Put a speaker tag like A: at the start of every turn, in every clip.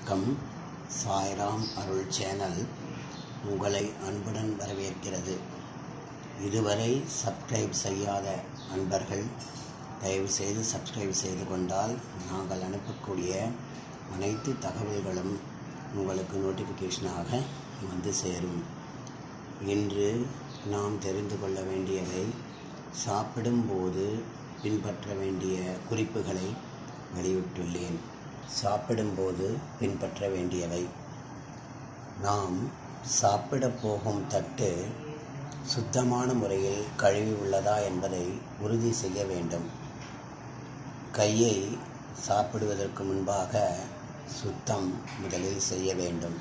A: வணக்கம் சாய்ராம் அருள் சேனல் உங்களை அன்புடன் வரவேற்கிறது இதுவரை சப்ஸ்கிரைப் செய்யாத அன்பர்கள் தயவுசெய்து சப்ஸ்கிரைப் செய்து கொண்டால் நாங்கள் அனுப்பக்கூடிய அனைத்து தகவல்களும் உங்களுக்கு நோட்டிஃபிகேஷனாக வந்து சேரும் இன்று நாம் தெரிந்து கொள்ள வேண்டியவை சாப்பிடும்போது பின்பற்ற வேண்டிய குறிப்புகளை வெளியிட்டுள்ளேன் சாப்பிடும்போது பின்பற்ற வேண்டியவை நாம் சாப்பிடப் போகும் தட்டு சுத்தமான முறையில் கழுவி உள்ளதா என்பதை உறுதி செய்ய வேண்டும் கையை சாப்பிடுவதற்கு முன்பாக சுத்தம் முதலில் செய்ய வேண்டும்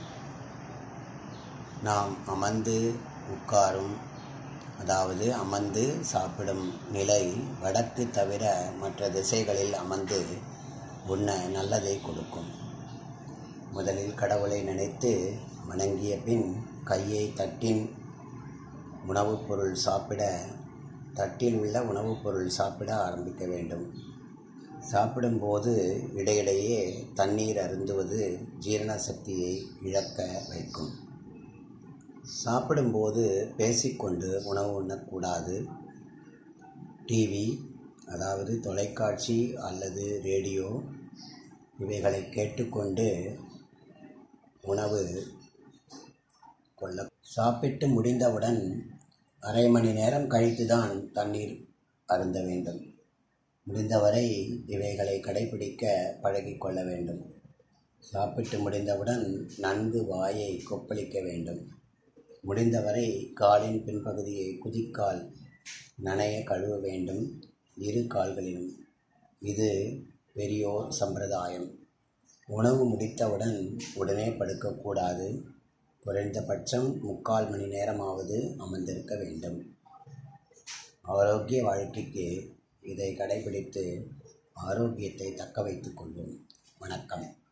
A: நாம் அமர்ந்து உட்காரும் அதாவது அமர்ந்து சாப்பிடும் நிலை வடக்கு தவிர மற்ற திசைகளில் அமர்ந்து உண்ண நல்லதை கொடுக்கும் முதலில் கடவுளை நினைத்து வணங்கிய பின் கையை தட்டின் உணவுப் பொருள் சாப்பிட தட்டில் உள்ள உணவுப் பொருள் சாப்பிட ஆரம்பிக்க வேண்டும் சாப்பிடும்போது இடையிடையே தண்ணீர் அருந்துவது ஜீரண சக்தியை இழக்க வைக்கும் சாப்பிடும்போது பேசிக்கொண்டு உணவு உண்ணக்கூடாது டிவி அதாவது தொலைக்காட்சி அல்லது ரேடியோ இவைகளை கேட்டுக்கொண்டு உணவு கொள்ள சாப்பிட்டு முடிந்தவுடன் அரை மணி நேரம் கழித்து தான் தண்ணீர் அருந்த வேண்டும் முடிந்தவரை இவைகளை கடைபிடிக்க பழகிக்கொள்ள வேண்டும் சாப்பிட்டு முடிந்தவுடன் நன்கு வாயை கொப்பளிக்க வேண்டும் முடிந்தவரை காலின் பின்பகுதியை குதிக்கால் நனைய கழுவ வேண்டும் இரு கால்களிலும் இது பெரியோர் சம்பிரதாயம் உணவு முடித்தவுடன் உடனே படுக்கக்கூடாது குறைந்தபட்சம் முக்கால் மணி நேரமாவது அமர்ந்திருக்க வேண்டும் ஆரோக்கிய வாழ்க்கைக்கு இதை கடைபிடித்து ஆரோக்கியத்தை தக்க வைத்துக் கொள்வோம் வணக்கம்